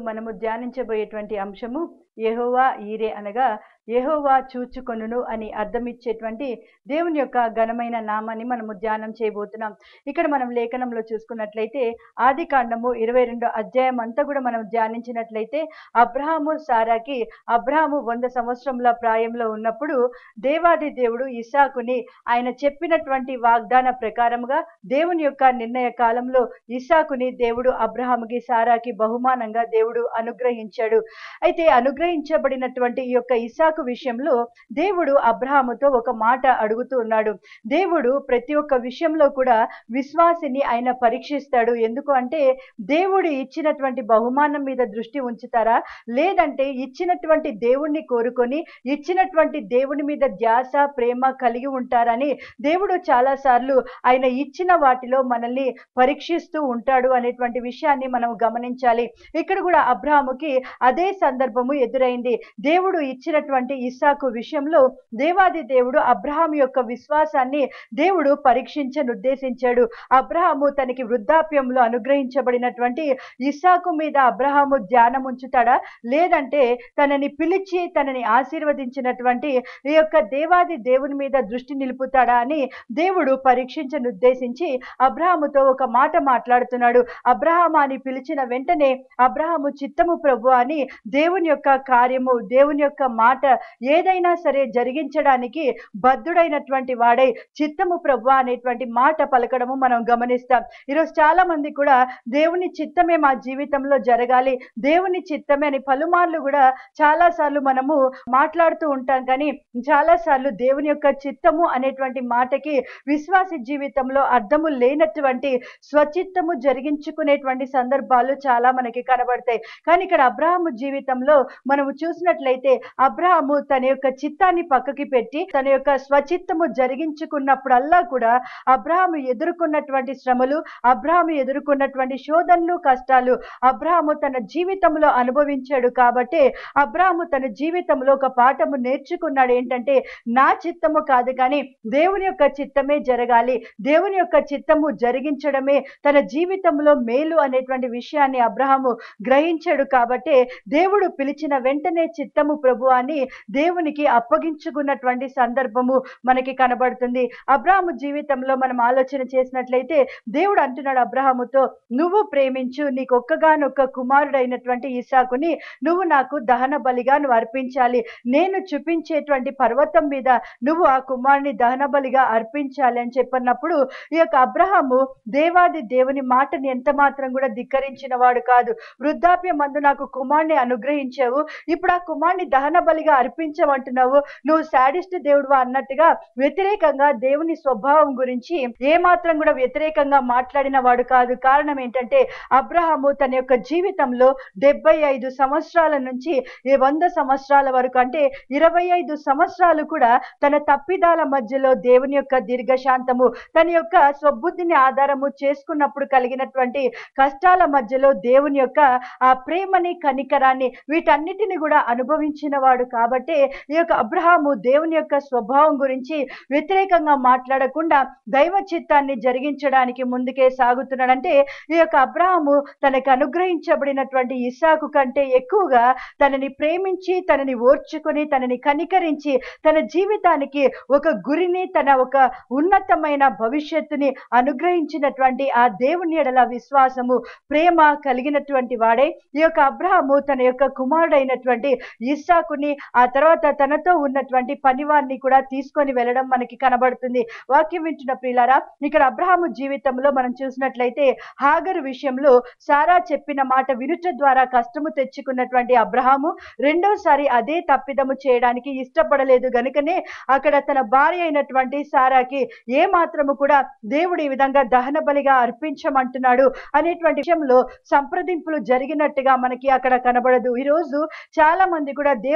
మనము ధ్యానించబోయేటువంటి అంశము యెహోవా ఈరే అనగా యెహోవా చూచుకొనును అని అర్థం ఇచ్చేటువంటి దేవుని యొక్క ఘనమైన నామాన్ని మనము ధ్యానం చేయబోతున్నాం ఇక్కడ మనం లేఖనంలో చూసుకున్నట్లయితే ఆది కాండము ఇరవై రెండో అధ్యాయం అంతా కూడా మనం ధ్యానించినట్లయితే అబ్రహాము సారాకి అబ్రహాము వంద సంవత్సరముల ప్రాయంలో ఉన్నప్పుడు దేవాది దేవుడు ఇసాకుని ఆయన చెప్పినటువంటి వాగ్దాన ప్రకారముగా దేవుని యొక్క నిర్ణయ కాలంలో ఇసాకుని దేవుడు అబ్రహాముకి సారాకి బహుమానంగా దేవుడు అనుగ్రహించాడు అయితే అనుగ్రహించబడినటువంటి ఈ యొక్క ఇసాకు విషయంలో దేవుడు అబ్రహాముతో ఒక మాట అడుగుతూ ఉన్నాడు దేవుడు ప్రతి ఒక్క విషయంలో కూడా విశ్వాసిని ఆయన పరీక్షిస్తాడు ఎందుకు అంటే దేవుడు ఇచ్చినటువంటి బహుమానం మీద దృష్టి ఉంచుతారా లేదంటే ఇచ్చినటువంటి దేవుణ్ణి కోరుకొని ఇచ్చినటువంటి దేవుని మీద ధ్యాస ప్రేమ కలిగి ఉంటారని దేవుడు చాలా సార్లు ఆయన ఇచ్చిన వాటిలో మనల్ని పరీక్షిస్తూ ఉంటాడు అనేటువంటి విషయాన్ని మనం గమనించాలి ఇక్కడ కూడా అబ్రహాముకి అదే సందర్భము ఎదురైంది దేవుడు ఇచ్చినటువంటి ఇస్సాకు విషయంలో దేవాది దేవుడు అబ్రహాం యొక్క విశ్వాసాన్ని దేవుడు పరీక్షించనుద్దేశించాడు అబ్రహాము తనకి వృద్ధాప్యంలో అనుగ్రహించబడినటువంటి ఇస్సాకు మీద అబ్రహాము ధ్యానం ఉంచుతాడా లేదంటే తనని పిలిచి తనని ఆశీర్వదించినటువంటి ఈ యొక్క దేవాది దేవుని మీద దృష్టి నిలుపుతాడా అని దేవుడు పరీక్షించనుద్దేశించి అబ్రహాముతో ఒక మాట మాట్లాడుతున్నాడు అబ్రహాము అని పిలిచిన వెంటనే అబ్రహాము చిత్తము ప్రభు అని దేవుని యొక్క కార్యము దేవుని యొక్క మాట ఏదైనా సరే జరిగించడానికి బద్ధుడైనటువంటి వాడై చిత్తము ప్రభు అనేటువంటి మాట పలకడము మనం గమనిస్తాం ఈరోజు చాలా మంది కూడా దేవుని చిత్తమే మా జీవితంలో జరగాలి దేవుని చిత్తమే అని పలుమార్లు కూడా చాలా సార్లు మనము మాట్లాడుతూ ఉంటాం కానీ చాలా సార్లు దేవుని యొక్క చిత్తము అనేటువంటి మాటకి విశ్వాసి జీవితంలో అర్థము లేనటువంటి స్వచిత్తము జరిగించుకునేటువంటి సందర్భాలు చాలా మనకి కనబడతాయి కానీ ఇక్కడ అబ్రహాము జీవితంలో మనము చూసినట్లయితే అబ్రహాము తన యొక్క చిత్తాన్ని పక్కకి పెట్టి తన యొక్క స్వచిత్తము జరిగించుకున్నప్పుడల్లా కూడా అబ్రహాము ఎదుర్కొన్నటువంటి శ్రమలు అబ్రహాము ఎదుర్కొన్నటువంటి శోధనలు కష్టాలు అబ్రహాము తన జీవితంలో అనుభవించాడు కాబట్టి అబ్రహాము తన జీవితంలో ఒక పాఠము నేర్చుకున్నాడు ఏంటంటే నా చిత్తము కాదు కానీ దేవుని యొక్క చిత్తమే జరగాలి దేవుని యొక్క చిత్తము జరిగించడమే తన జీవితంలో మేలు అనేటువంటి విషయాన్ని అబ్రహాము గ్రహించాడు కాబట్టి దేవుడు పిలిచిన వెంటనే చిత్తము ప్రభు అని దేవునికి అప్పగించుకున్నటువంటి సందర్భము మనకి కనబడుతుంది అబ్రహాము జీవితంలో మనం ఆలోచన చేసినట్లయితే దేవుడు అంటున్నాడు అబ్రహాముతో నువ్వు ప్రేమించు నీకు ఒక్కగానొక్క కుమారుడైనటువంటి ఇసాకుని నువ్వు నాకు దహన బలిగా నువ్వు అర్పించాలి నేను చూపించేటువంటి పర్వతం మీద నువ్వు ఆ కుమారుని దహన బలిగా అర్పించాలి అని చెప్పినప్పుడు ఈ యొక్క అబ్రహాము దేవాది దేవుని మాటని ఎంత మాత్రం కూడా ధిక్కరించిన వాడు కాదు వృద్ధాప్యం మందు నాకు కుమారుని అనుగ్రహించావు ఇప్పుడు ఆ కుమారుని దహన బలిగా అర్పించమంటున్నావు నువ్వు శాడిస్ట్ దేవుడు అన్నట్టుగా వ్యతిరేకంగా దేవుని స్వభావం గురించి ఏ మాత్రం కూడా వ్యతిరేకంగా మాట్లాడిన వాడు కాదు కారణం ఏంటంటే అబ్రహాము తన యొక్క జీవితంలో డెబ్బై ఐదు సంవత్సరాల నుంచి ఈ వంద సంవత్సరాల వరకు అంటే ఇరవై ఐదు సంవత్సరాలు కూడా తన తప్పిదాల మధ్యలో దేవుని యొక్క దీర్ఘశాంతము తన యొక్క స్వబుద్ధిని ఆధారము చేసుకున్నప్పుడు కలిగినటువంటి కష్టాల మధ్యలో దేవుని యొక్క ఆ ప్రేమని కనికరాన్ని వీటన్నిటిని కూడా అనుభవించిన వాడు కాబట్టి ఈ యొక్క అబ్రహాము దేవుని యొక్క స్వభావం గురించి వ్యతిరేకంగా మాట్లాడకుండా దైవ చిత్తాన్ని జరిగించడానికి ముందుకే సాగుతున్నాడంటే ఈ యొక్క అబ్రహాము తనకు అనుగ్రహించబడినటువంటి ఇసాకు కంటే ఎక్కువగా తనని ప్రేమించి తనని ఓర్చుకొని తనని కనికరించి తన జీవితానికి ఒక గురిని తన ఒక ఉన్నతమైన భవిష్యత్తుని అనుగ్రహించినటువంటి ఆ దేవుని ఎడల విశ్వాసము ప్రేమ కలిగినటువంటి వాడే ఈ యొక్క అబ్రహాము తన యొక్క కుమారుడైనటువంటి ఇస్సాకుని ఆ తర్వాత తనతో ఉన్నటువంటి పనివారిని కూడా తీసుకొని వెళ్ళడం మనకి కనబడుతుంది వాక్యం వింటున్న ప్రియులారా ఇక్కడ అబ్రహాము జీవితంలో మనం చూసినట్లయితే హాగరు విషయంలో సారా చెప్పిన మాట వినుట ద్వారా కష్టము తెచ్చుకున్నటువంటి అబ్రహాము రెండోసారి అదే తప్పిదము చేయడానికి ఇష్టపడలేదు గనుకనే అక్కడ తన భార్య అయినటువంటి సారాకి ఏ మాత్రము కూడా దేవుడు ఈ విధంగా దహన బలిగా అర్పించమంటున్నాడు అనేటువంటి విషయంలో సంప్రదింపులు జరిగినట్టుగా మనకి అక్కడ కనబడదు ఈరోజు చాలా మంది కూడా దేవుడు తన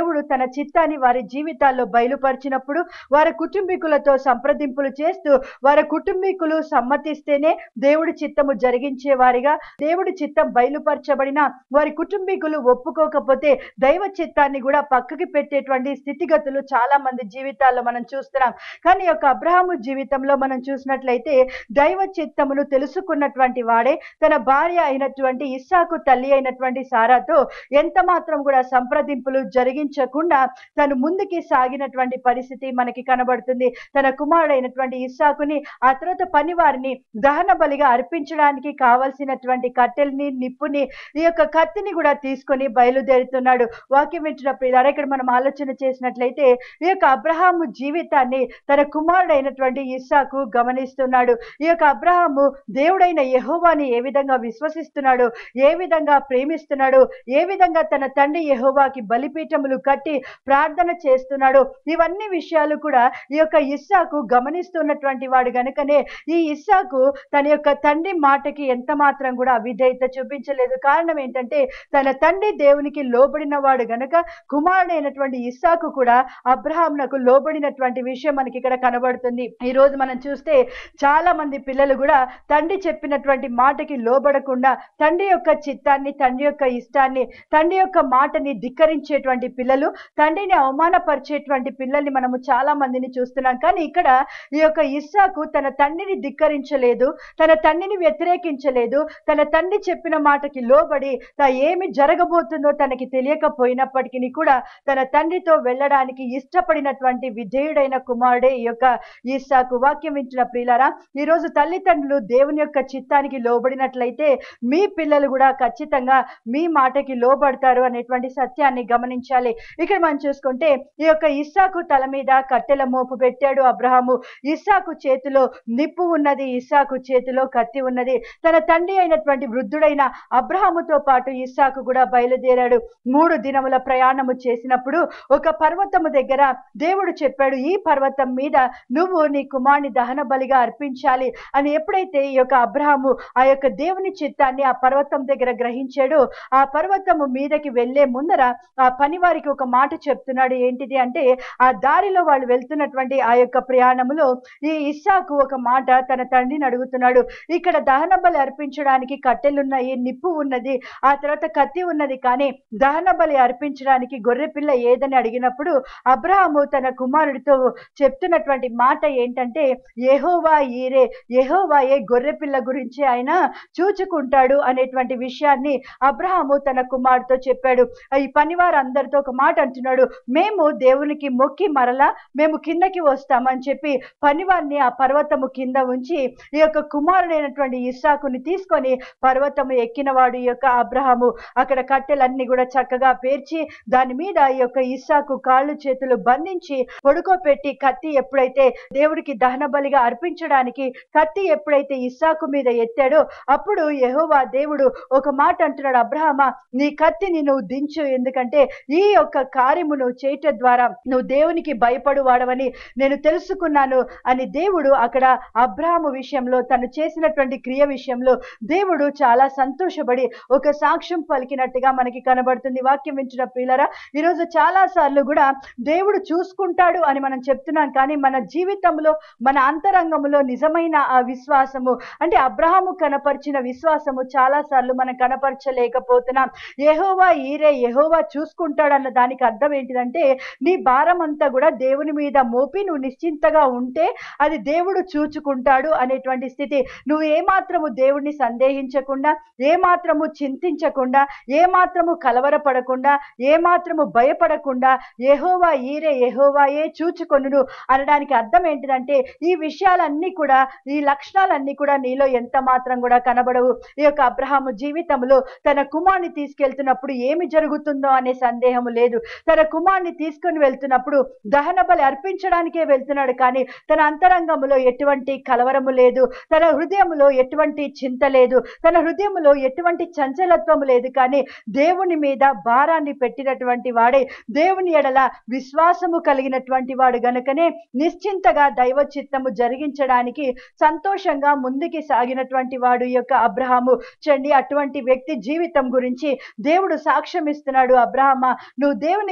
చిత్తాన్ని వారి జీవితాల్లో బయలుపరిచినప్పుడు వారి కుటుంబీకులతో సంప్రదింపులు చేస్తూ వారి కుటుంబీకులు సమ్మతిస్తేనే దేవుడి చిత్తము జరిగించే వారిగా దేవుడి చిత్తం బయలుపరచబడిన వారి కుటుంబీకులు ఒప్పుకోకపోతే దైవ చిత్తాన్ని కూడా పక్కకి పెట్టేటువంటి స్థితిగతులు చాలా మంది జీవితాల్లో మనం చూస్తున్నాం కానీ ఈ యొక్క అబ్రహాము జీవితంలో మనం చూసినట్లయితే దైవ చిత్తమును తెలుసుకున్నటువంటి వాడే తన భార్య అయినటువంటి ఇస్సాకు తల్లి అయినటువంటి సారాతో ఎంత మాత్రం కూడా సంప్రదింపులు జరిగించకుండా తను ముందుకి సాగినటువంటి పరిస్థితి మనకి కనబడుతుంది తన కుమారుడైనటువంటి ఇస్సాకుని ఆ తర్వాత పనివారిని దహన బలిగా అర్పించడానికి కావలసినటువంటి కట్టెల్ని నిప్పుని ఈ యొక్క కత్తిని కూడా తీసుకొని బయలుదేరుతున్నాడు వాక్యం వింటున్న ప్రియులారా ఇక్కడ మనం ఆలోచన చేసినట్లయితే ఈ యొక్క అబ్రహాము జీవితాన్ని తన కుమారుడైనటువంటి ఇస్సాకు గమనిస్తున్నాడు ఈ యొక్క అబ్రహాము దేవుడైన యెహోవాని ఏ విధంగా విశ్వసిస్తున్నాడు ఏ విధంగా ప్రేమిస్తున్నాడు ఏ విధంగా తన తండ్రి యెహోవాకి బలిపీఠములు కట్టి ప్రార్థన చేస్తున్నాడు ఇవన్నీ విషయాలు కూడా ఈ యొక్క ఇస్సాకు గమనిస్తున్నటువంటి వాడు గనుకనే ఈ ఇస్సాకు తన యొక్క తండ్రి మాటకి ఎంత మాత్రం కూడా అవిధేయత చూపించలేదు కారణం ఏంటంటే తన తండ్రి దేవునికి లోబడిన వాడు గనక కుమారుడైనటువంటి ఇస్సాకు కూడా అబ్రహాంనకు లోబడినటువంటి విషయం మనకి ఇక్కడ కనబడుతుంది ఈ రోజు మనం చూస్తే చాలా మంది పిల్లలు కూడా తండ్రి చెప్పినటువంటి మాటకి లోబడకుండా తండ్రి యొక్క చిత్తాన్ని తండ్రి యొక్క ఇష్టాన్ని తండ్రి యొక్క మాటని ధిక్కరించేటువంటి పిల్లలు తండ్రిని అవమానపరిచేటువంటి పిల్లల్ని మనము చాలా మందిని చూస్తున్నాం కానీ ఇక్కడ ఈ యొక్క ఇస్సాకు తన తండ్రిని ధిక్కరించలేదు తన తండ్రిని వ్యతిరేకించలేదు తన తండ్రి చెప్పిన మాటకి లోబడి తా ఏమి జరగబోతుందో తనకి తెలియకపోయినప్పటికీ కూడా తన తండ్రితో వెళ్ళడానికి ఇష్టపడినటువంటి విధేయుడైన కుమారుడే ఈ యొక్క ఇస్సాకు వాక్యం వింటున్న ప్రియులారా ఈ రోజు తల్లిదండ్రులు దేవుని యొక్క చిత్తానికి లోబడినట్లయితే మీ పిల్లలు కూడా ఖచ్చితంగా మీ మాటకి లోబడతారు అనేటువంటి సత్యాన్ని గమనించాలి ఇక్కడ మనం చూసుకుంటే ఈ యొక్క ఇస్సాకు తల మీద కట్టెల మోపు పెట్టాడు అబ్రహాము ఇస్సాకు చేతిలో నిప్పు ఉన్నది ఇస్సాకు చేతిలో కత్తి ఉన్నది తన తండ్రి అయినటువంటి వృద్ధుడైన అబ్రహాముతో పాటు ఇస్సాకు కూడా బయలుదేరాడు మూడు దినముల ప్రయాణము చేసినప్పుడు ఒక పర్వతము దగ్గర దేవుడు చెప్పాడు ఈ పర్వతం మీద నువ్వు నీ కుమారుని దహన బలిగా అర్పించాలి అని ఎప్పుడైతే ఈ యొక్క అబ్రహాము ఆ యొక్క దేవుని చిత్తాన్ని ఆ పర్వతం దగ్గర గ్రహించాడు ఆ పర్వతము మీదకి వెళ్లే ముందర ఆ పని వారికి ఒక మాట చెప్తున్నాడు ఏంటిది అంటే ఆ దారిలో వాళ్ళు వెళ్తున్నటువంటి ఆ యొక్క ప్రయాణములో ఈ ఇస్సాకు ఒక మాట తన తండ్రిని అడుగుతున్నాడు ఇక్కడ దహన బలి అర్పించడానికి కట్టెలున్నాయి నిప్పు ఉన్నది ఆ తర్వాత కత్తి ఉన్నది కానీ దహన బలి అర్పించడానికి గొర్రె పిల్ల ఏదని అడిగినప్పుడు అబ్రహాము తన కుమారుడితో చెప్తున్నటువంటి మాట ఏంటంటే యెహోవా ఈరే యెహోవాయే గొర్రె పిల్ల గురించి ఆయన చూచుకుంటాడు అనేటువంటి విషయాన్ని అబ్రహాము తన కుమారుడితో చెప్పాడు ఈ పనివారు అందరితో ఒక మాట అంటున్నాడు మేము దేవునికి మొక్కి మరలా మేము కిందకి వస్తామని చెప్పి పనివారిని ఆ పర్వతము కింద ఉంచి ఈ యొక్క కుమారుడైనటువంటి ఇస్సాకుని తీసుకొని పర్వతము ఎక్కినవాడు ఈ యొక్క అబ్రహాము అక్కడ కట్టెలన్నీ కూడా చక్కగా పేర్చి దాని మీద ఈ యొక్క ఇస్సాకు కాళ్ళు చేతులు బంధించి పడుకోపెట్టి కత్తి ఎప్పుడైతే దేవుడికి దహన బలిగా అర్పించడానికి కత్తి ఎప్పుడైతే ఇస్సాకు మీద ఎత్తాడో అప్పుడు యెహోవా దేవుడు ఒక మాట అంటున్నాడు అబ్రహమా నీ కత్తిని నువ్వు దించు ఎందుకంటే ఈ యొక్క కార్యము నువ్వు చేయటం ద్వారా నువ్వు దేవునికి భయపడు వాడవని నేను తెలుసుకున్నాను అని దేవుడు అక్కడ అబ్రహాము విషయంలో తను చేసినటువంటి క్రియ విషయంలో దేవుడు చాలా సంతోషపడి ఒక సాక్ష్యం పలికినట్టుగా మనకి కనబడుతుంది వాక్యం వింటున్న ప్రియులరా ఈరోజు చాలా సార్లు కూడా దేవుడు చూసుకుంటాడు అని మనం చెప్తున్నాం కానీ మన జీవితంలో మన అంతరంగంలో నిజమైన ఆ విశ్వాసము అంటే అబ్రహాము కనపరిచిన విశ్వాసము చాలా సార్లు మనం కనపరచలేకపోతున్నాం యెహోవా ఈరే యెహోవా చూసుకుంటాడన్న దానికి అర్థం ఏంటిదంటే నీ భారం అంతా కూడా దేవుని మీద మోపి నువ్వు నిశ్చింతగా ఉంటే అది దేవుడు చూచుకుంటాడు అనేటువంటి స్థితి నువ్వు ఏమాత్రము దేవుడిని సందేహించకుండా ఏమాత్రము చింతించకుండా ఏమాత్రము కలవరపడకుండా ఏమాత్రము భయపడకుండా యెహోవా ఈరే యెహోవాయే చూచుకొనును అనడానికి అర్థం ఏంటిదంటే ఈ విషయాలన్నీ కూడా ఈ లక్షణాలన్నీ కూడా నీలో ఎంత మాత్రం కూడా కనబడవు ఈ యొక్క అబ్రహాము జీవితంలో తన కుమార్ని తీసుకెళ్తున్నప్పుడు ఏమి జరుగుతుందో అనే సందేహము లేదు తన కుమార్ని తీసుకొని వెళ్తున్నప్పుడు దహన బలి అర్పించడానికే వెళ్తున్నాడు కానీ తన అంతరంగములో ఎటువంటి కలవరము లేదు తన హృదయములో ఎటువంటి చింత లేదు తన హృదయములో ఎటువంటి చంచలత్వము లేదు కానీ దేవుని మీద భారాన్ని పెట్టినటువంటి వాడే దేవుని ఎడల విశ్వాసము కలిగినటువంటి వాడు గనుకనే నిశ్చింతగా దైవ చిత్తము జరిగించడానికి సంతోషంగా ముందుకి సాగినటువంటి వాడు ఈ యొక్క అబ్రహాము చండి అటువంటి వ్యక్తి జీవితం గురించి దేవుడు సాక్ష్యం ఇస్తున్నాడు అబ్రహమ నువ్వు దేవుని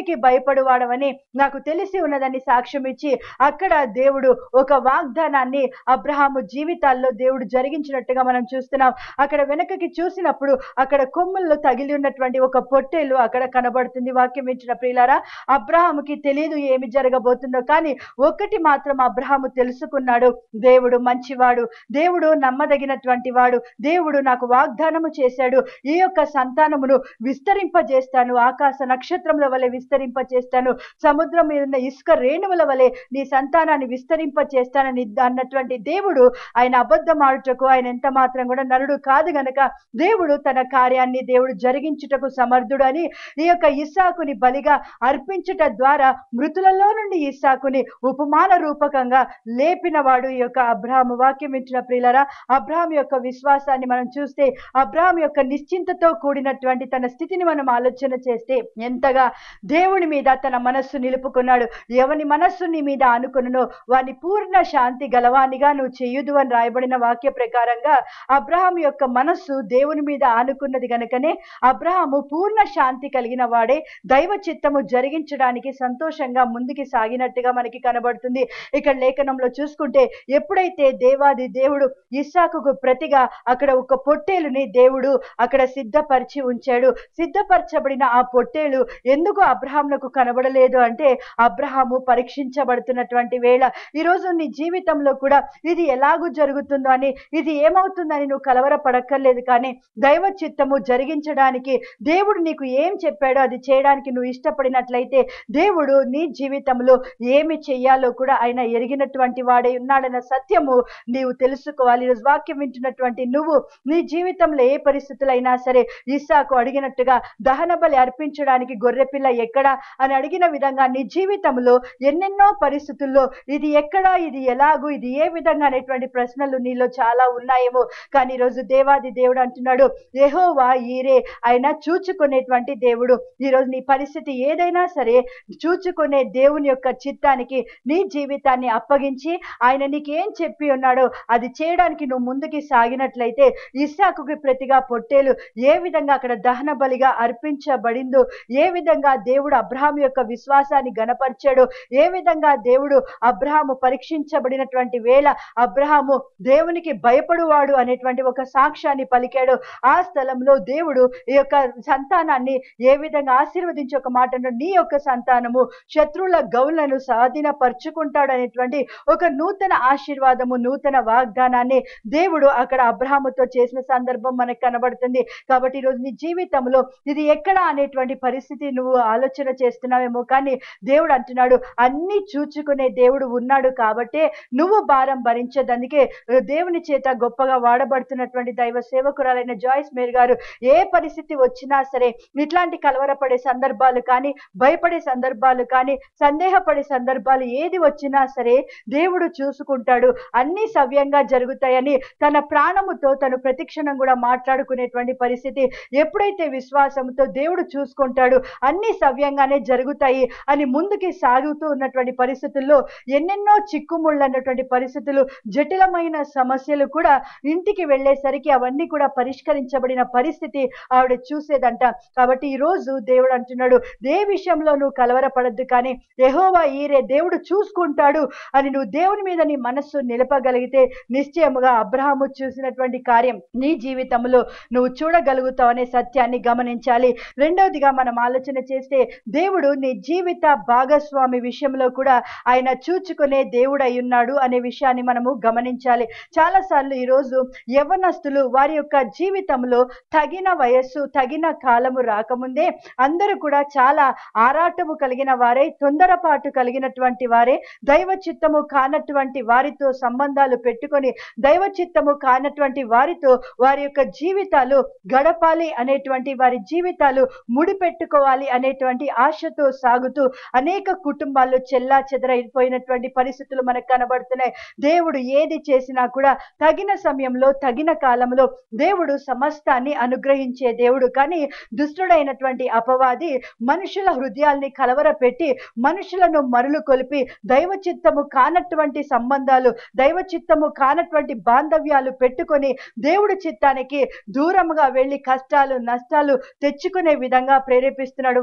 దేవునికి భయపడువాడవని నాకు తెలిసి ఉన్నదని సాక్ష్యం ఇచ్చి అక్కడ దేవుడు ఒక వాగ్దానాన్ని అబ్రహాము జీవితాల్లో దేవుడు జరిగించినట్టుగా మనం చూస్తున్నాం అక్కడ వెనకకి చూసినప్పుడు అక్కడ కొమ్ముల్లో తగిలి ఉన్నటువంటి ఒక పొట్టేలు అక్కడ కనబడుతుంది వాక్యం ఇచ్చిన ప్రియులారా అబ్రహాముకి తెలియదు ఏమి జరగబోతుందో కానీ ఒక్కటి మాత్రం అబ్రహాము తెలుసుకున్నాడు దేవుడు మంచివాడు దేవుడు నమ్మదగినటువంటి వాడు దేవుడు నాకు వాగ్దానము చేశాడు ఈ యొక్క సంతానమును విస్తరింపజేస్తాను ఆకాశ నక్షత్రముల వలె విస్తరింపజేస్తాను సముద్రం మీద ఉన్న ఇసుక రేణువుల వలె నీ సంతానాన్ని విస్తరింపచేస్తానని అన్నటువంటి దేవుడు ఆయన అబద్ధం ఆడుటకు ఆయన ఎంత మాత్రం కూడా నరుడు కాదు గనక దేవుడు తన కార్యాన్ని దేవుడు జరిగించుటకు సమర్థుడు అని ఈ యొక్క ఇస్సాకుని బలిగా అర్పించుట ద్వారా మృతులలో నుండి ఇస్సాకుని ఉపమాన రూపకంగా లేపినవాడు ఈ యొక్క అబ్రాహము వాక్యం ఇచ్చిన ప్రియులరా అబ్రాహం యొక్క విశ్వాసాన్ని మనం చూస్తే అబ్రాహం యొక్క నిశ్చింతతో కూడినటువంటి తన స్థితిని మనం ఆలోచన చేస్తే ఎంతగా దేవుని మీద తన మనస్సు నిలుపుకున్నాడు ఎవని మనస్సు నీ మీద ఆనుకున్నో వాని పూర్ణ శాంతి గలవానిగా నువ్వు చెయ్యుదు అని రాయబడిన వాక్య ప్రకారంగా అబ్రహాం యొక్క మనస్సు దేవుని మీద ఆనుకున్నది గనుకనే అబ్రహాము పూర్ణ శాంతి కలిగిన వాడే దైవ చిత్తము జరిగించడానికి సంతోషంగా ముందుకి సాగినట్టుగా మనకి కనబడుతుంది ఇక్కడ లేఖనంలో చూసుకుంటే ఎప్పుడైతే దేవాది దేవుడు ఇస్సాకుకు ప్రతిగా అక్కడ ఒక పొట్టేలుని దేవుడు అక్కడ సిద్ధపరిచి ఉంచాడు సిద్ధపరచబడిన ఆ పొట్టేలు ఎందుకు అబ్రహాంలకు కనబడలేదు అంటే అబ్రహాము పరీక్షించబడుతున్నటువంటి వేళ ఈరోజు నీ జీవితంలో కూడా ఇది ఎలాగూ జరుగుతుందో అని ఇది ఏమవుతుందని నువ్వు కలవరపడక్కర్లేదు కానీ దైవ చిత్తము జరిగించడానికి దేవుడు నీకు ఏం చెప్పాడో అది చేయడానికి నువ్వు ఇష్టపడినట్లయితే దేవుడు నీ జీవితంలో ఏమి చెయ్యాలో కూడా ఆయన ఎరిగినటువంటి వాడే ఉన్నాడన్న సత్యము నీవు తెలుసుకోవాలి ఈరోజు వాక్యం వింటున్నటువంటి నువ్వు నీ జీవితంలో ఏ పరిస్థితులైనా సరే ఇస్సాకు అడిగినట్టుగా దహన బలి అర్పించడానికి గొర్రెపిల్ల ఎక్కడ అని అడిగిన విధంగా నీ జీవితంలో ఎన్నెన్నో పరిస్థితుల్లో ఇది ఎక్కడ ఇది ఎలాగూ ఇది ఏ విధంగా అనేటువంటి ప్రశ్నలు నీలో చాలా ఉన్నాయేమో కానీ ఈరోజు దేవాది దేవుడు అంటున్నాడు యెహోవా ఈరే ఆయన చూచుకునేటువంటి దేవుడు ఈరోజు నీ పరిస్థితి ఏదైనా సరే చూచుకునే దేవుని యొక్క చిత్తానికి నీ జీవితాన్ని అప్పగించి ఆయన నీకు ఏం చెప్పి ఉన్నాడో అది చేయడానికి నువ్వు ముందుకి సాగినట్లయితే ఇస్సాకుకి ప్రతిగా పొట్టేలు ఏ విధంగా అక్కడ దహన బలిగా అర్పించబడిందో ఏ విధంగా దేవుడు అబ్రహాం యొక్క విశ్వాసాన్ని గనపరిచాడు ఏ విధంగా దేవుడు అబ్రహాము పరీక్షించబడినటువంటి వేళ అబ్రహాము దేవునికి భయపడువాడు అనేటువంటి ఒక సాక్ష్యాన్ని పలికాడు ఆ స్థలంలో దేవుడు ఈ యొక్క సంతానాన్ని ఏ విధంగా ఆశీర్వదించి ఒక మాట అన్నాడు, నీ యొక్క సంతానము శత్రువుల గౌలను స్వాధీనపరుచుకుంటాడు అనేటువంటి ఒక నూతన ఆశీర్వాదము నూతన వాగ్దానాన్ని దేవుడు అక్కడ అబ్రహాముతో చేసిన సందర్భం మనకు కనబడుతుంది కాబట్టి ఈరోజు నీ జీవితంలో ఇది ఎక్కడ అనేటువంటి పరిస్థితి నువ్వు ఆలోచన చేస్తున్నావేమో కానీ దేవుడు అంటున్నాడు అన్ని చూచుకునే దేవుడు ఉన్నాడు కాబట్టే నువ్వు భారం భరించేదందుకే ఆ, దేవుని చేత గొప్పగా వాడబడుతున్నటువంటి దైవ సేవకురాలైన జాయిస్ మేర్ గారు ఏ పరిస్థితి వచ్చినా సరే ఇట్లాంటి కలవరపడే సందర్భాలు కానీ భయపడే సందర్భాలు కానీ సందేహపడే సందర్భాలు ఏది వచ్చినా సరే దేవుడు చూసుకుంటాడు అన్ని సవ్యంగా జరుగుతాయని తన ప్రాణముతో తను ప్రతిక్షణం కూడా మాట్లాడుకునేటువంటి పరిస్థితి ఎప్పుడైతే విశ్వాసంతో దేవుడు చూసుకుంటాడు అన్ని సవ్యంగానే జరుగుతాయి అని ముందుకి సాగుతూ ఉన్నటువంటి పరిస్థితుల్లో ఎన్నెన్నో చిక్కుముళ్ళు అన్నటువంటి పరిస్థితులు జటిలమైన సమస్యలు కూడా ఇంటికి వెళ్ళేసరికి అవన్నీ కూడా పరిష్కరించబడిన పరిస్థితి ఆవిడ చూసేదంట కాబట్టి ఈ రోజు దేవుడు అంటున్నాడు ఏ విషయంలో నువ్వు కలవరపడద్దు కానీ యెహోవా ఈరే దేవుడు చూసుకుంటాడు అని నువ్వు దేవుని మీద నీ మనస్సు నిలపగలిగితే నిశ్చయముగా అబ్రహాము చూసినటువంటి కార్యం నీ జీవితంలో నువ్వు చూడగలుగుతావు అనే సత్యాన్ని గమనించాలి రెండవదిగా మనం ఆలోచన చేస్తే దేవుడు నీ జీవిత భాగస్వామి విషయంలో కూడా ఆయన చూచుకునే దేవుడు అయి ఉన్నాడు అనే విషయాన్ని మనము గమనించాలి చాలాసార్లు ఈరోజు యవనస్తులు వారి యొక్క జీవితంలో తగిన వయస్సు తగిన కాలము రాకముందే అందరూ కూడా చాలా ఆరాటము కలిగిన వారే తొందరపాటు కలిగినటువంటి వారే దైవ చిత్తము కానటువంటి వారితో సంబంధాలు పెట్టుకొని దైవ చిత్తము కానటువంటి వారితో వారి యొక్క జీవితాలు గడపాలి అనేటువంటి వారి జీవితాలు ముడిపెట్టుకోవాలి అనేటువంటి ఆశతో సాగుతూ అనేక కుటుంబాల్లో చెల్లా చెదరైపోయినటువంటి పరిస్థితులు మనకు కనబడుతున్నాయి దేవుడు ఏది చేసినా కూడా తగిన సమయంలో తగిన కాలంలో దేవుడు సమస్తాన్ని అనుగ్రహించే దేవుడు కానీ దుష్టుడైనటువంటి అపవాది మనుషుల హృదయాల్ని కలవరపెట్టి మనుషులను మరులు కొలిపి దైవ చిత్తము కానటువంటి సంబంధాలు దైవ చిత్తము కానటువంటి బాంధవ్యాలు పెట్టుకొని దేవుడి చిత్తానికి దూరముగా వెళ్ళి కష్టాలు నష్టాలు తెచ్చుకునే విధంగా ప్రేరేపిస్తున్నాడు వాక్యం వింటున్న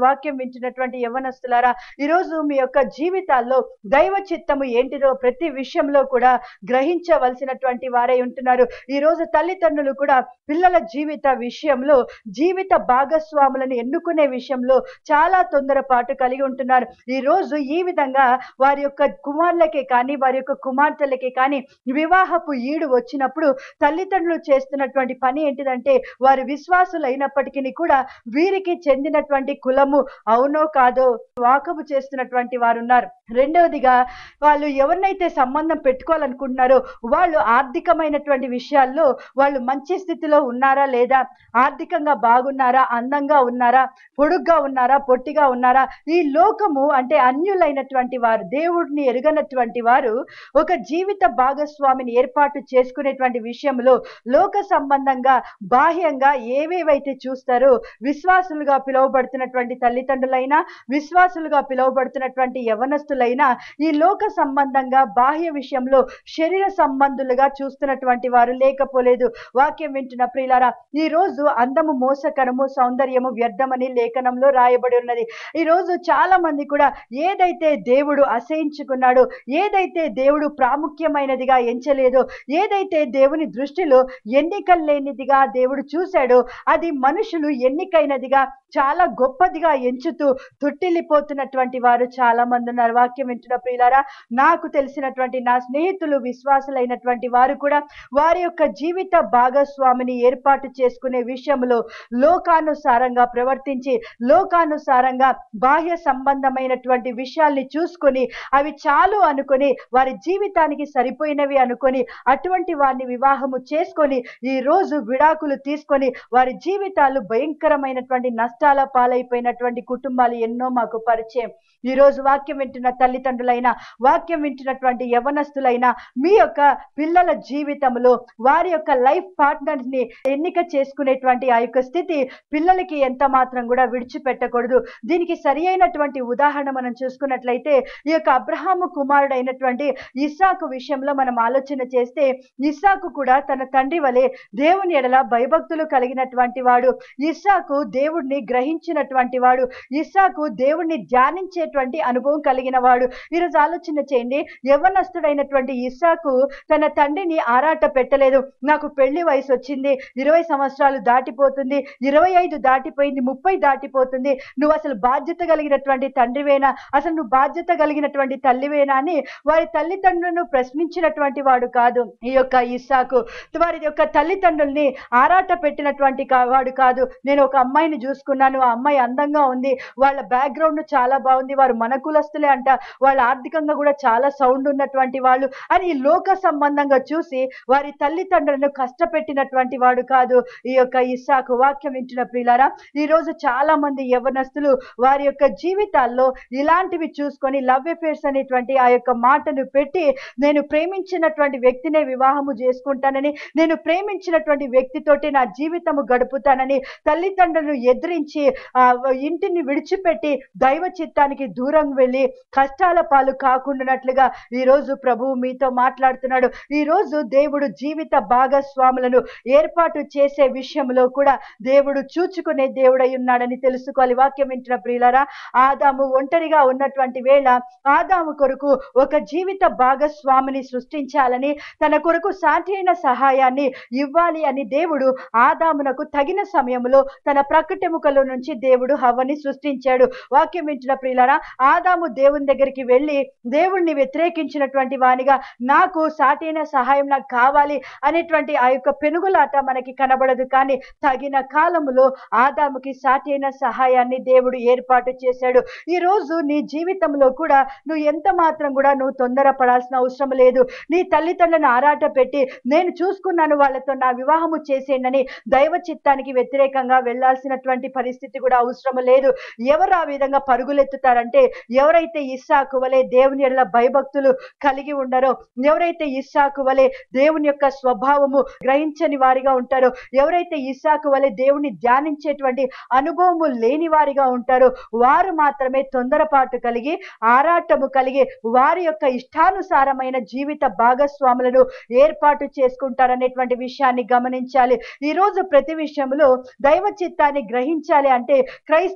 వింటున్నటువంటి యవనస్తులారా ఈరోజు మీ యొక్క జీవితాల్లో దైవ చిత్తము ఏంటిదో ప్రతి విషయంలో కూడా గ్రహించవలసినటువంటి వారై ఉంటున్నారు ఈ రోజు తల్లిదండ్రులు కూడా పిల్లల జీవిత విషయంలో జీవిత భాగస్వాములను ఎన్నుకునే విషయంలో చాలా తొందరపాటు కలిగి ఉంటున్నారు ఈ రోజు ఈ విధంగా వారి యొక్క కుమారులకే కానీ వారి యొక్క కుమార్తెలకే కానీ వివాహపు ఈడు వచ్చినప్పుడు తల్లిదండ్రులు చేస్తున్నటువంటి పని ఏంటిదంటే వారి విశ్వాసులు అయినప్పటికీ కూడా వీరికి చెందినటువంటి కులము అవునో కాదో వాకపు చేస్తున్నటువంటి వారు ఉన్నారు రెండవదిగా వాళ్ళు ఎవరినైతే సంబంధం పెట్టుకోవాలనుకుంటున్నారో వాళ్ళు ఆర్థికమైనటువంటి విషయాల్లో వాళ్ళు మంచి స్థితిలో ఉన్నారా లేదా ఆర్థికంగా బాగున్నారా అందంగా ఉన్నారా పొడుగ్గా ఉన్నారా పొట్టిగా ఉన్నారా ఈ లోకము అంటే అన్యులైనటువంటి వారు దేవుడిని ఎరుగనటువంటి వారు ఒక జీవిత భాగస్వామిని ఏర్పాటు చేసుకునేటువంటి విషయంలో లోక సంబంధంగా బాహ్యంగా ఏవేవైతే చూస్తారో విశ్వాసులుగా పిలువబడుతున్నటువంటి తల్లిదండ్రులైనా విశ్వాసులుగా పిలువబడుతున్నటువంటి యవనస్తులైనా ఈ లోక సంబంధంగా బాహ్య విషయంలో శరీర సంబంధులుగా చూస్తున్నటువంటి వారు లేకపోలేదు వాక్యం వింటున్న ప్రియులారా ఈ రోజు అందము మోసకరము సౌందర్యము వ్యర్థమని లేఖనంలో రాయబడి ఉన్నది ఈ రోజు చాలా మంది కూడా ఏదైతే దేవుడు అసహించుకున్నాడో ఏదైతే దేవుడు ప్రాముఖ్యమైనదిగా ఎంచలేదో ఏదైతే దేవుని దృష్టిలో ఎన్నికలు లేనిదిగా దేవుడు చూశాడో అది మనుషులు ఎన్నికైనదిగా చాలా గొప్పదిగా ఎంచుతూ తొట్టిల్లిపోతున్నటువంటి వారు చాలా మంది ఉన్నారు వాక్యం వింటున్న ప్రియులారా నాకు తెలిసినటువంటి నా స్నేహితులు విశ్వాసులైనటువంటి వారు కూడా వారి యొక్క జీవిత భాగస్వామిని ఏర్పాటు చేసుకునే విషయంలో లోకానుసారంగా ప్రవర్తించి లోకానుసారంగా బాహ్య సంబంధమైనటువంటి విషయాల్ని చూసుకొని అవి చాలు అనుకొని వారి జీవితానికి సరిపోయినవి అనుకొని అటువంటి వారిని వివాహము చేసుకొని ఈ రోజు విడాకులు తీసుకొని వారి జీవితాలు భయంకరమైనటువంటి నష్టాల పాలైపోయినటువంటి కుటుంబాలు ఎన్నో మాకు పరిచయం ఈ రోజు వాక్యం వింటున్న తల్లిదండ్రులైన వాక్యం వింటున్నటువంటి యవనస్తులైన మీ యొక్క పిల్లల జీవితంలో వారి యొక్క లైఫ్ పార్ట్నర్స్ ని ఎన్నిక చేసుకునేటువంటి ఆ యొక్క స్థితి పిల్లలకి ఎంత మాత్రం కూడా విడిచిపెట్టకూడదు దీనికి సరి అయినటువంటి ఉదాహరణ మనం చూసుకున్నట్లయితే ఈ యొక్క అబ్రహాము కుమారుడైనటువంటి ఇస్సాకు విషయంలో మనం ఆలోచన చేస్తే ఇస్సాకు కూడా తన తండ్రి వలె దేవుని ఎడల భయభక్తులు కలిగినటువంటి వాడు ఇస్సాకు దేవుడిని గ్రహించినటువంటి వాడు ఇస్సాకు దేవుణ్ణి ధ్యానించేటువంటి అనుభవం కలిగిన వాడు ఈరోజు ఆలోచన చేయండి యవనస్తుడైనటువంటి ఇస్సాకు తన తండ్రిని ఆరాట పెట్టలేదు నాకు పెళ్లి వయసు వచ్చింది ఇరవై సంవత్సరాలు దాటిపోతుంది ఇరవై ఐదు దాటిపోయింది ముప్పై దాటిపోతుంది నువ్వు అసలు బాధ్యత కలిగినటువంటి తండ్రివేనా అసలు నువ్వు బాధ్యత కలిగినటువంటి తల్లివేనా అని వారి తల్లిదండ్రులను ప్రశ్నించినటువంటి వాడు కాదు ఈ యొక్క ఇస్సాకు వారి యొక్క తల్లిదండ్రుల్ని ఆరాట పెట్టినటువంటి కా- వాడు కాదు నేను ఒక అమ్మాయిని చూసుకున్నాను ఆ అమ్మాయి అందంగా ఉంది వాళ్ళ బ్యాక్గ్రౌండ్ చాలా బాగుంది వారు మన కులస్తులే అంట వాళ్ళ ఆర్థికంగా కూడా చాలా సౌండ్ ఉన్నటువంటి వాళ్ళు అని ఈ లోక సంబంధంగా చూసి వారి తల్లిదండ్రులను కష్టపెట్టినటువంటి వాడు కాదు ఈ యొక్క ఇస్సాకు వాక్యం వింటున్న ప్రియులారా ఈ రోజు చాలా మంది యవనస్తులు వారి యొక్క జీవితాల్లో ఇలాంటివి చూసుకొని లవ్ అఫేర్స్ అనేటువంటి ఆ యొక్క మాటను పెట్టి నేను ప్రేమించినటువంటి వ్యక్తినే వివాహము చేసుకుంటానని నేను ప్రేమించినటువంటి వ్యక్తితోటి నా జీవితము గడుపుతానని తల్లిదండ్రులను ఎదిరించి ఆ ఇంటిని విడిచిపెట్టి దైవ చిత్తానికి దూరం వెళ్ళి కష్టాల పాలు కాకుండానట్లుగా ఈ రోజు ప్రభువు మీతో మాట్లాడుతున్నాడు ఈ రోజు దేవుడు జీవిత భాగస్వాములను ఏర్పాటు చేసే విషయంలో కూడా దేవుడు చూచుకునే దేవుడై ఉన్నాడని తెలుసుకోవాలి వాక్యం వింటున్న ప్రియులారా ఆదాము ఒంటరిగా ఉన్నటువంటి వేళ ఆదాము కొరకు ఒక జీవిత భాగస్వామిని సృష్టించాలని తన కొరకు సాటి అయిన సహాయాన్ని ఇవ్వాలి అని దేవుడు ఆదామునకు తగిన సమయంలో తన ప్రకటెముకలో నుంచి దేవుడు హవ్వని సృష్టించాడు వాక్యం వింటున్న ప్రియులారా ఆదాము దేవుని దగ్గరికి వెళ్ళి దేవుణ్ణి వ్యతిరేకించినటువంటి వానిగా నాకు సాటైన సహాయం నాకు కావాలి అనేటువంటి ఆ యొక్క పెనుగులాట మనకి కనబడదు కానీ తగిన కాలములో ఆదాముకి సాటైన సహాయాన్ని దేవుడు ఏర్పాటు చేశాడు ఈ రోజు నీ జీవితంలో కూడా నువ్వు ఎంత మాత్రం కూడా నువ్వు తొందరపడాల్సిన అవసరం లేదు నీ తల్లిదండ్రులను ఆరాట పెట్టి నేను చూసుకున్నాను వాళ్ళతో నా వివాహము చేసేయండి దైవ చిత్తానికి వ్యతిరేకంగా వెళ్ళాల్సినటువంటి పరిస్థితి కూడా అవసరం లేదు ఎవరు ఆ విధంగా పరుగులెత్తుతారంటే ఎవరైతే ఇస్సాకు వలె దేవుని ఎడల భయభక్తులు కలిగి ఉండరో ఎవరైతే ఇస్సాకు వలె దేవుని యొక్క స్వభావము గ్రహించని వారిగా ఉంటారో ఎవరైతే ఇస్సాకు వలె దేవుని ధ్యానించేటువంటి అనుభవము లేని వారిగా ఉంటారో వారు మాత్రమే తొందరపాటు కలిగి ఆరాటము కలిగి వారి యొక్క ఇష్టానుసారమైన జీవిత భాగస్వాములను ఏర్పాటు చేసుకుంటారనేటువంటి విషయాన్ని గమనించాలి ఈ రోజు ప్రతి విషయంలో దైవ చిత్తాన్ని గ్రహించాలి అంటే క్రైస్తవులకి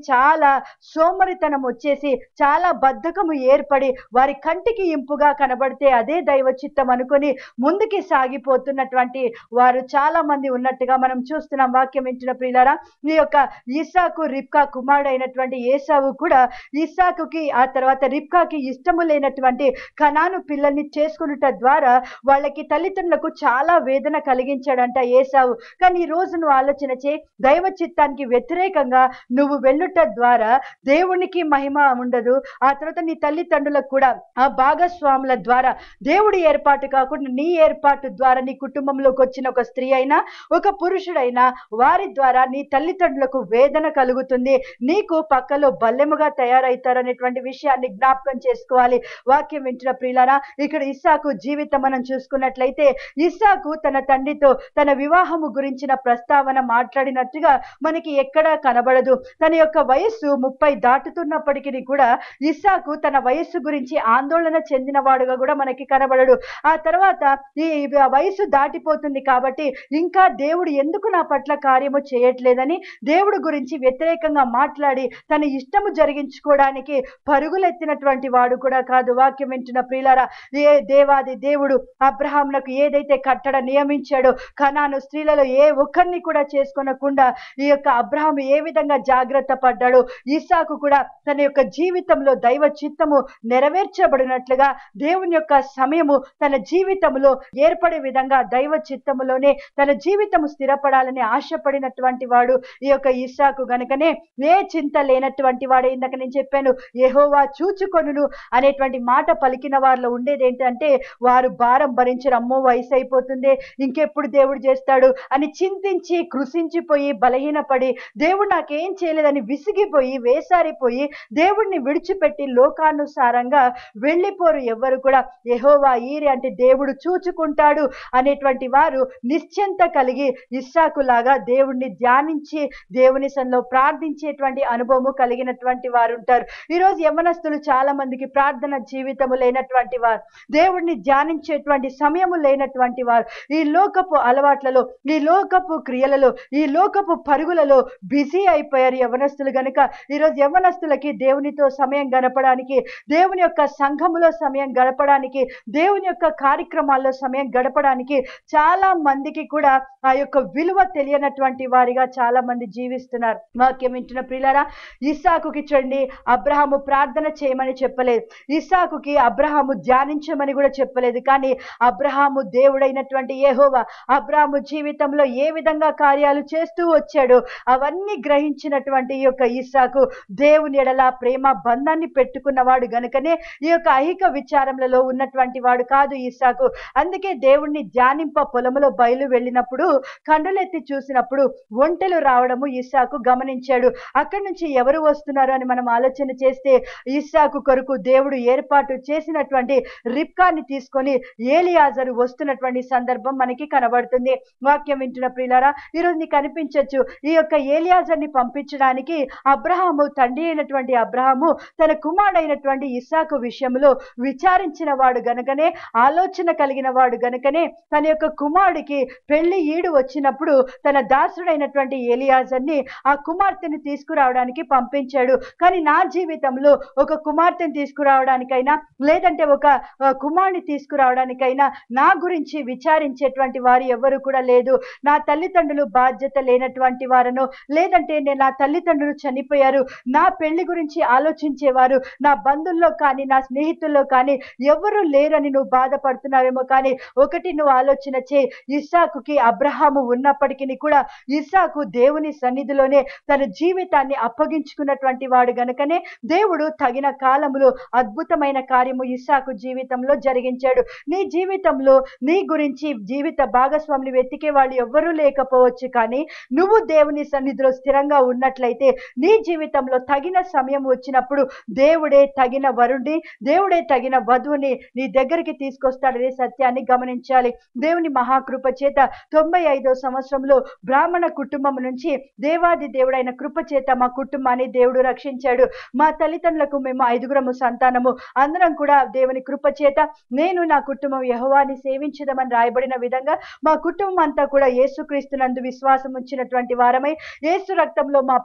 చాలా సోమరితనం వచ్చేసి చాలా బద్ధకము ఏర్పడి వారి కంటికి ఇంపుగా కనబడితే అదే దైవ చిత్తం అనుకొని ముందుకి సాగిపోతున్నటువంటి వారు చాలా మంది ఉన్నట్టుగా మనం చూస్తున్నాం వాక్యం వింటున్న ప్రియులారా ఈ యొక్క ఈసాకు రిప్కా కుమారుడైనటువంటి ఏసావు కూడా ఇస్సాకుకి ఆ తర్వాత రిప్కాకి ఇష్టము లేనటువంటి కనాను పిల్లల్ని చేసుకునుట ద్వారా వాళ్ళకి తల్లిదండ్రులకు చాలా వేదన కలిగించాడంట ఏసావు కానీ ఈ రోజు నువ్వు ఆలోచన చే దైవ చిత్తానికి వ్యతిరేకంగా నువ్వు వెళ్ళుట ద్వారా దేవునికి మహిమ ఉండదు ఆ తర్వాత నీ తల్లిదండ్రులకు కూడా ఆ భాగస్వాముల ద్వారా దేవుడి ఏర్పాటు కాకుండా నీ ఏర్పాటు ద్వారా నీ కుటుంబంలోకి వచ్చిన ఒక స్త్రీ అయినా ఒక పురుషుడైనా వారి ద్వారా నీ తల్లిదండ్రులకు వేదన కలుగుతుంది నీకు పక్కలో బల్లెముగా తయారవుతారనేటువంటి విషయాన్ని జ్ఞాపకం చేసుకోవాలి వాక్యం వింటున్న ప్రియులారా ఇక్కడ ఇస్సాకు జీవితం మనం చూసుకున్నట్లయితే ఇస్సాకు తన తండ్రితో తన వివాహము గురించిన ప్రస్తావన మాట్లాడినట్టుగా మనకి ఎక్కడా కనబడదు తన యొక్క వయస్సు ముప్పై దాటుతున్నప్పటికీ కూడా ఇస్సాకు తన వయస్సు గురించి ఆందోళన చెందినవాడుగా కూడా మనకి కనబడడు ఆ తర్వాత ఈ వయసు దాటిపోతుంది కాబట్టి ఇంకా దేవుడు ఎందుకు నా పట్ల కార్యము చేయట్లేదని దేవుడు గురించి వ్యతిరేకంగా మాట్లాడి తన ఇష్టము జరిగించుకోవడానికి పరుగులెత్తినటువంటి వాడు కూడా కాదు వాక్యం వింటున్న ప్రియులారా ఏ దేవాది దేవుడు అబ్రహాంలకు ఏదైతే కట్టడ నియమించాడో కనాను స్త్రీలలో ఏ ఒక్కరిని కూడా చేసుకొనకుండా ఈ యొక్క అబ్రహాం ఏ విధంగా జాగ్రత్త పడ్డాడో ఇస్సాకు కూడా తన యొక్క జీవితంలో దైవ చిత్తము నెరవేర్చబడినట్లుగా దేవుని యొక్క సమయము తన జీవితంలో ఏర్పడే విధంగా దైవ చిత్తములోనే తన జీవితము స్థిరపడాలని ఆశపడినటువంటి వాడు ఈ యొక్క ఇస్సాకు గనుకనే ఏ చింత లేనటువంటి వాడే ఇందాక నేను చెప్పాను యెహోవా చూచుకొనును అనేటువంటి మాట పలికిన వారిలో ఉండేది ఏంటంటే వారు భారం భరించరు అమ్మో వయసు అయిపోతుంది ఇంకెప్పుడు దేవుడు చేస్తాడు అని చింతించి కృషించిపోయి బలహీనపడి దేవుడు నాకేం చేయలేదని విసిగిపోయి వేసారిపోయి దేవుడిని విడిచిపెట్టి లోకానుసారంగా వెళ్ళిపోరు ఎవరు కూడా యెహోవా ఈరి అంటే దేవుడు చూచుకుంటాడు అనేటువంటి వారు నిశ్చింత కలిగి ఇస్సాకు లాగా దేవుణ్ణి ధ్యానించి దేవుని సన్నిలో ప్రార్థించేటువంటి అనుభవము కలిగినటువంటి వారు ఉంటారు ఈరోజు యవనస్తులు చాలా మందికి ప్రార్థన జీవితము లేనటువంటి వారు దేవుడిని ధ్యానించేటువంటి సమయము లేనటువంటి వారు ఈ లోకపు అలవాట్లలో ఈ లోకపు క్రియలలో ఈ లోకపు పరుగులలో బిజీ అయిపోయారు యవనస్తులు గనుక ఈరోజు యవనస్తులకి దేవునితో సమయం గడపడానికి దేవుని యొక్క సంఘములో సమయం గడపడానికి దేవుని యొక్క కార్యక్రమాల్లో సమయం గడపడానికి చాలా మందికి కూడా ఆ యొక్క విలువ తెలియనటువంటి వారిగా చాలా మంది జీవిస్తున్నారు వాక్యం వింటున్న ప్రియులారా ఇస్సాకుకి చూడండి అబ్రహాము ప్రార్థన చేయమని చెప్పలేదు ఇస్సాకుకి అబ్రహాము ధ్యానించమని కూడా చెప్పలేదు కానీ అబ్రహాము దేవుడైనటువంటి యెహోవా అబ్రహాము జీవితంలో ఏ విధంగా కార్యాలు చేస్తూ వచ్చాడో అవన్నీ గ్రహించినటువంటి ఈ యొక్క ఇస్సాకు దేవుని ఎడల ప్రేమ బంధాన్ని పెట్టుకున్నవాడు గనుకనే ఈ యొక్క ఐహిక విచారములలో ఉన్నటువంటి వాడు కాదు ఇస్సాకు అందుకే దేవుణ్ణి ధ్యానింప పొలములో బయలు వెళ్ళినప్పుడు కండులెత్తి చూసినప్పుడు ఒంటెలు రావడము ఇస్సాకు గమనించాడు అక్కడి నుంచి ఎవరు వస్తున్నారు అని మనం ఆలోచన చేస్తే ఇస్సాకు కొరకు దేవుడు ఏర్పాటు చేసినటువంటి రిప్కాని తీసుకొని ఏలియాజరు వస్తున్నటువంటి సందర్భం మనకి కనబడుతుంది వాక్యం వింటున్న ప్రియులారా ఈరోజు నీకు అనిపించవచ్చు ఈ యొక్క ఏలియాజర్ని పంపించడానికి అబ్రహాము తండ్రి అయినటువంటి అబ్రహాము తన కుమారుడైనటువంటి ఇస్సాకు విషయంలో విచారించిన వాడు గనుకనే ఆలోచన కలిగిన వాడు గనుకనే తన యొక్క కుమారుడికి పెళ్లి ఈడు వచ్చినప్పుడు తన దాసుడైనటువంటి ఏలియాజర్ని ఆ కుమార్తెని తీసుకురావడానికి పంపించాడు కానీ నా జీవితంలో ఒక కుమార్తెను తీసుకురావడానికైనా లేదంటే ఒక ఆ, కుమారుని తీసుకురావడానికైనా నా గురించి విచారించేటువంటి వారు ఎవరు కూడా లేదు నా తల్లిదండ్రులు బాధ్యత లేనటువంటి వారను లేదంటే నేను నా తల్లిదండ్రులు చనిపోయారు నా పెళ్లి గురించి ఆలోచించేవారు నా బంధువుల్లో కానీ నా స్నేహితుల్లో కానీ ఎవరు లేరని నువ్వు బాధపడుతున్నావేమో కానీ ఒకటి నువ్వు ఆలోచన చే ఇస్సాకుకి అబ్రహాము ఉన్నప్పటికీ కూడా ఇస్సాకు దేవుని సన్నిధిలోనే తన జీవితాన్ని అప్పగించుకున్నటువంటి వాడు గనుకనే దేవుడు తగిన కాలములో అద్భుతమైన కార్యము ఇస్సాకు జీవితంలో జరిగించాడు నీ జీవితంలో నీ గురించి జీవిత భాగస్వామిని వెతికే వాళ్ళు ఎవ్వరూ లేకపోవచ్చు కానీ నువ్వు దేవుని సన్నిధిలో స్థిరంగా ఉన్నట్లయితే నీ జీవితంలో తగిన సమయం వచ్చినప్పుడు దేవుడే తగిన వరుణ్ణి దేవుడే తగిన వధువుని నీ దగ్గరికి తీసుకొస్తాడనే సత్యాన్ని గమనించాలి దేవుని మహాకృప చేత తొంభై ఐదో సంవత్సరంలో బ్రాహ్మణ కుటుంబం నుంచి దేవాది దేవుడైన కృప చేత మా కుటుంబాన్ని దేవుడు రక్షించాడు మా తల్లిదండ్రులకు మేము ఐదుగురము సంతానము అందరం కూడా దేవుని కృప చేత నేను నా కుటుంబం యహోవాని సేవించదమని రాయబడిన విధంగా మా కుటుంబం అంతా కూడా యేసుక్రీస్తునందు విశ్వాసం ఉంచినటువంటి వారమై యేసు రక్తంలో మా పాపములు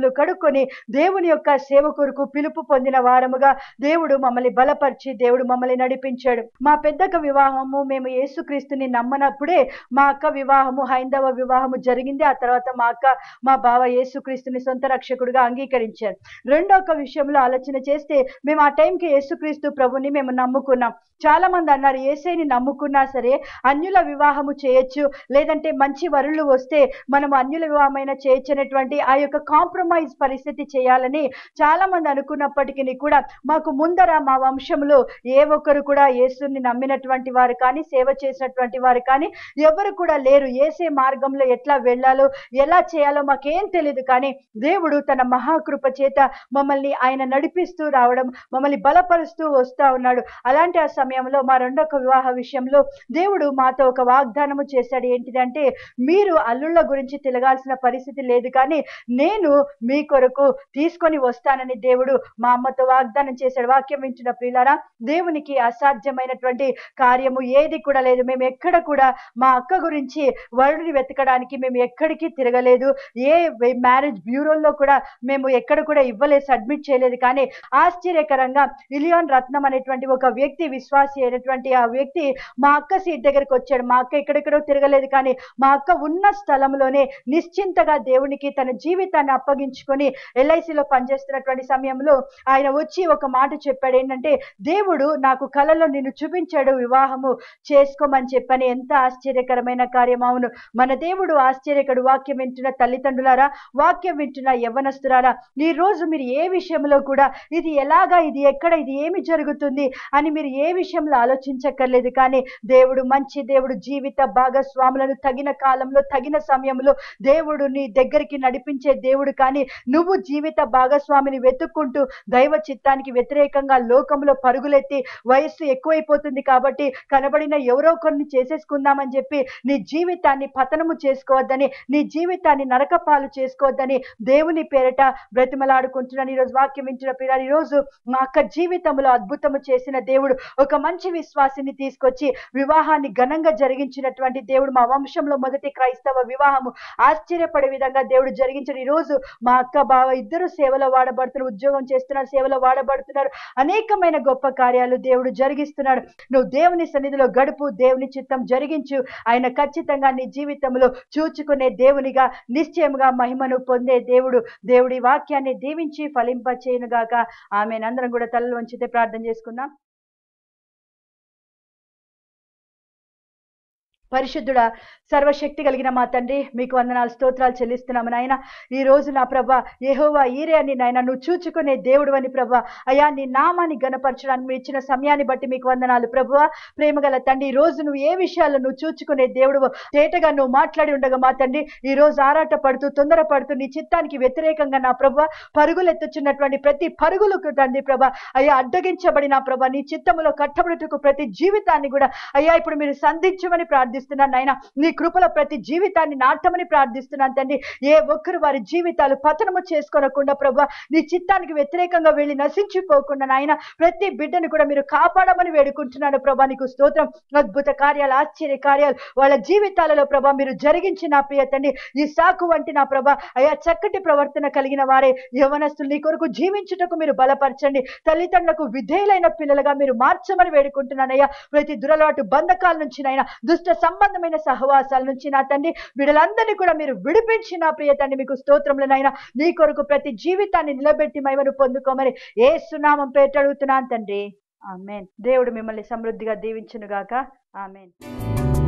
రక్తములో కడుక్కొని దేవుని యొక్క సేవ కొరకు పిలుపు పొందిన వారముగా దేవుడు మమ్మల్ని బలపరిచి దేవుడు మమ్మల్ని నడిపించాడు మా పెద్దక్క వివాహము మేము యేసుక్రీస్తుని నమ్మనప్పుడే మా అక్క వివాహము హైందవ వివాహము జరిగింది ఆ తర్వాత మా అక్క మా బావ యేసుక్రీస్తుని సొంత రక్షకుడిగా అంగీకరించారు రెండో ఒక విషయంలో ఆలోచన చేస్తే మేము ఆ టైంకి యేసుక్రీస్తు ప్రభుని మేము నమ్ముకున్నాం చాలా మంది అన్నారు ఏసైని నమ్ముకున్నా సరే అన్యుల వివాహము చేయొచ్చు లేదంటే మంచి వరులు వస్తే మనం అన్యుల వివాహమైన చేయొచ్చు అనేటువంటి ఆ యొక్క కాంప్రమైజ్ పరిస్థితి చేయాలని చాలా మంది అనుకున్నప్పటికీ కూడా మాకు ముందర మా వంశంలో ఏ ఒక్కరు కూడా యేసుని నమ్మినటువంటి వారు కానీ సేవ చేసినటువంటి వారు కానీ ఎవరు కూడా లేరు ఏసే మార్గంలో ఎట్లా వెళ్ళాలో ఎలా చేయాలో మాకేం తెలియదు కానీ దేవుడు తన మహాకృప చేత మమ్మల్ని ఆయన నడిపిస్తూ రావడం మమ్మల్ని బలపరుస్తూ వస్తూ ఉన్నాడు అలాంటి ఆ సమయంలో మా రెండొక వివాహ విషయంలో దేవుడు మాతో ఒక వాగ్దానము చేశాడు ఏంటిదంటే మీరు అల్లుళ్ళ గురించి తిరగాల్సిన పరిస్థితి లేదు కానీ నేను మీ కొరకు తీసుకొని వస్తానని దేవుడు మా అమ్మతో వాగ్దానం చేశాడు వాక్యం వింటున్న ప్రియులారా దేవునికి అసాధ్యమైనటువంటి కార్యము ఏది కూడా లేదు మేము ఎక్కడ కూడా మా అక్క గురించి వరుడిని వెతకడానికి మేము ఎక్కడికి తిరగలేదు ఏ మ్యారేజ్ బ్యూరోల్లో కూడా మేము ఎక్కడ కూడా ఇవ్వలేదు సబ్మిట్ చేయలేదు కానీ ఆశ్చర్యకరంగా ఇలియాన్ రత్నం అనేటువంటి ఒక వ్యక్తి విశ్వాసి అయినటువంటి ఆ వ్యక్తి మా అక్క సీట్ దగ్గరికి వచ్చాడు మా అక్క ఎక్కడెక్కడో తిరగలేదు కానీ మా అక్క ఉన్న స్థలంలోనే నిశ్చింతగా దేవునికి తన జీవితాన్ని అప్పగించుకొని ఎల్ఐసిలో పనిచేస్తున్నటువంటి సమయంలో ఆయన వచ్చి ఒక మాట చెప్పాడు ఏంటంటే దేవుడు నాకు కలలో నిన్ను చూపించాడు వివాహము చేసుకోమని చెప్పని ఎంత ఆశ్చర్యకరమైన కార్యం అవును మన దేవుడు ఆశ్చర్యకడు వాక్యం వింటున్న తల్లిదండ్రులారా వాక్యం వింటున్న యవ్వనస్తులారా ఈ రోజు మీరు ఏ విషయంలో కూడా ఇది ఎలాగా ఇది ఎక్కడ ఇది ఏమి జరుగుతుంది అని మీరు ఏ విషయంలో ఆలోచించక్కర్లేదు కానీ దేవుడు మంచి దేవుడు జీవిత భాగస్వాములను తగిన కాలంలో తగిన సమయంలో దేవుడు నీ దగ్గరికి నడిపించే దేవుడు కానీ నువ్వు జీవిత భాగస్వామిని వెతుక్కుంటూ దైవ చిత్తానికి వ్యతిరేకంగా లోకంలో పరుగులెత్తి వయస్సు ఎక్కువైపోతుంది కాబట్టి కనబడిన ఎవరో కొన్ని చేసేసుకుందామని చెప్పి నీ జీవితాన్ని పతనము చేసుకోవద్దని నీ జీవితాన్ని నరకపాలు చేసుకోవద్దని దేవుని పేరట బ్రతిమలాడుకుంటున్నాను ఈరోజు వాక్యం వింటున్న పిల్లలు ఈరోజు మా అక్క జీవితంలో అద్భుతము చేసిన దేవుడు ఒక మంచి విశ్వాసిని తీసుకొచ్చి వివాహాన్ని ఘనంగా జరిగించినటువంటి దేవుడు మా వంశంలో మొదటి క్రైస్తవ వివాహము ఆశ్చర్యపడే విధంగా దేవుడు జరిగించిన ఈ రోజు మా అక్క బావ ఇద్దరు సేవలో వాడబడుతున్నారు ఉద్యోగం చేస్తున్నారు సేవలో వాడబడుతున్నారు అనేకమైన గొప్ప కార్యాలు దేవుడు జరిగిస్తున్నాడు నువ్వు దేవుని సన్నిధిలో గడుపు దేవుని చిత్తం జరిగించు ఆయన ఖచ్చితంగా నీ జీవితంలో చూచుకునే దేవునిగా నిశ్చయముగా మహిమను పొందే దేవుడు దేవుడి వాక్యాన్ని దీవించి ఫలింప చేయనుగాక ఆమె అందరం కూడా తలలు వంచితే ప్రార్థన చేసుకుందాం పరిశుద్ధుడా సర్వశక్తి కలిగిన మా తండ్రి మీకు వందనాలు స్తోత్రాలు చెల్లిస్తున్నాము నాయన ఈ రోజు నా ప్రభ యెహోవా ఈరే అని నాయన నువ్వు చూచుకునే దేవుడు అని ప్రభ అయా నీ నామాన్ని గనపరచడానికి మీరు ఇచ్చిన సమయాన్ని బట్టి మీకు వందనాలు ప్రభువ ప్రేమగల తండ్రి ఈ రోజు నువ్వు ఏ విషయాల్లో నువ్వు చూచుకునే దేవుడు తేటగా నువ్వు మాట్లాడి ఉండగా మా తండ్రి ఈ రోజు ఆరాట పడుతూ తొందరపడుతూ నీ చిత్తానికి వ్యతిరేకంగా నా ప్రభ పరుగులు ఎత్తుచున్నటువంటి ప్రతి పరుగులకు తండ్రి ప్రభ అయ్యా అడ్డగించబడిన ప్రభ నీ చిత్తములో కట్టబడుటకు ప్రతి జీవితాన్ని కూడా అయ్యా ఇప్పుడు మీరు సంధించమని ప్రార్థిస్తున్నాను నాయన నీ కృపల ప్రతి జీవితాన్ని నాటమని ప్రార్థిస్తున్నాను తండ్రి ఏ ఒక్కరు వారి జీవితాలు పతనము చేసుకోనకుండా ప్రభా నీ చిత్తానికి వ్యతిరేకంగా వెళ్ళి నశించిపోకుండా నాయన ప్రతి బిడ్డను కూడా మీరు కాపాడమని వేడుకుంటున్నాను ప్రభా నీకు స్తోత్రం అద్భుత కార్యాలు ఆశ్చర్య కార్యాలు వాళ్ళ జీవితాలలో ప్రభా మీరు జరిగించిన నా ప్రియ తండ్రి ఈ సాకు వంటి నా ప్రభా అయా చక్కటి ప్రవర్తన కలిగిన వారే యవనస్తులు నీ కొరకు జీవించుటకు మీరు బలపరచండి తల్లిదండ్రులకు విధేయులైన పిల్లలుగా మీరు మార్చమని వేడుకుంటున్నానయ్యా ప్రతి దురలవాటు బంధకాల నుంచి నైనా దుష్ట సంబంధమైన సహవాసాల నుంచి నా తండ్రి వీళ్ళందరినీ కూడా మీరు విడిపించి నా ప్రియ తండ్రి మీకు స్తోత్రములనైనా నీ కొరకు ప్రతి జీవితాన్ని నిలబెట్టి మైమను పొందుకోమని ఏ సునామం పేట అడుగుతున్నాను తండ్రి ఆమెన్ దేవుడు మిమ్మల్ని సమృద్ధిగా దీవించునుగాక ఆమెన్